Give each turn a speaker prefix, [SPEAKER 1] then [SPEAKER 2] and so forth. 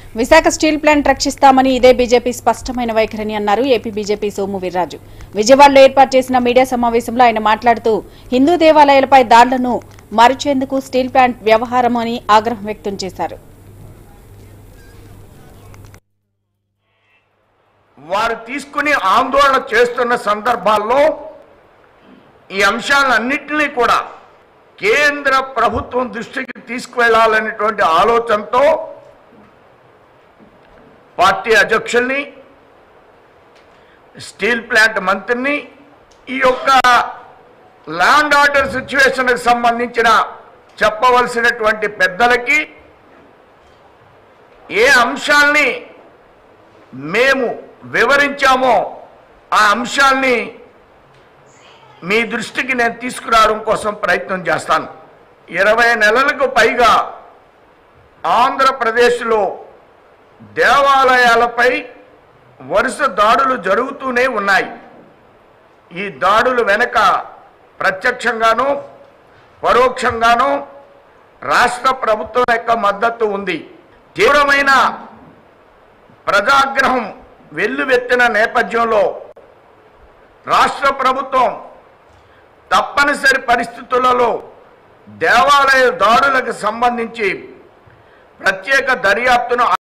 [SPEAKER 1] Visakha steel plant రక్షిస్తామని ఇదే BJP స్పష్టమైన వైఖరిని అన్నారు ఏపీ బీజేపీ సోము వీర్రాజు విజయవాడలో ఏర్పాటు చేసిన మీడియా సమావేశంలో ఆయన మాట్లాడుతూ హిందూ దేవాలయాలపై దాడులను మరిచేందుకు స్టీల్ ప్లాంట్ వ్యవహారం అని ఆగ్రహం వ్యక్తం చేశారు
[SPEAKER 2] వారు తీసుకుని ఆందోళన చేస్తున్న సందర్భాల్లో ఈ అంశాలన్నింటినీ కూడా కేంద్ర ప్రభుత్వం దృష్టికి తీసుకువెళ్లాలనేటువంటి ఆలోచనతో పార్టీ అధ్యక్షుల్ని స్టీల్ ప్లాంట్ మంత్రిని ఈ యొక్క ల్యాండ్ ఆర్డర్ సిచ్యువేషన్కి సంబంధించిన చెప్పవలసినటువంటి పెద్దలకి ఏ అంశాల్ని మేము వివరించామో ఆ అంశాల్ని మీ దృష్టికి నేను తీసుకురావడం కోసం ప్రయత్నం చేస్తాను ఇరవై నెలలకు పైగా ఆంధ్రప్రదేశ్లో దేవాలయాలపై వరుస దాడులు జరుగుతూనే ఉన్నాయి ఈ దాడులు వెనక ప్రత్యక్షంగానూ పరోక్షంగానూ రాష్ట్ర ప్రభుత్వం యొక్క మద్దతు ఉంది తీవ్రమైన ప్రజాగ్రహం వెల్లువెత్తిన నేపథ్యంలో రాష్ట్ర ప్రభుత్వం తప్పనిసరి పరిస్థితులలో దేవాలయ దాడులకు సంబంధించి ప్రత్యేక దర్యాప్తును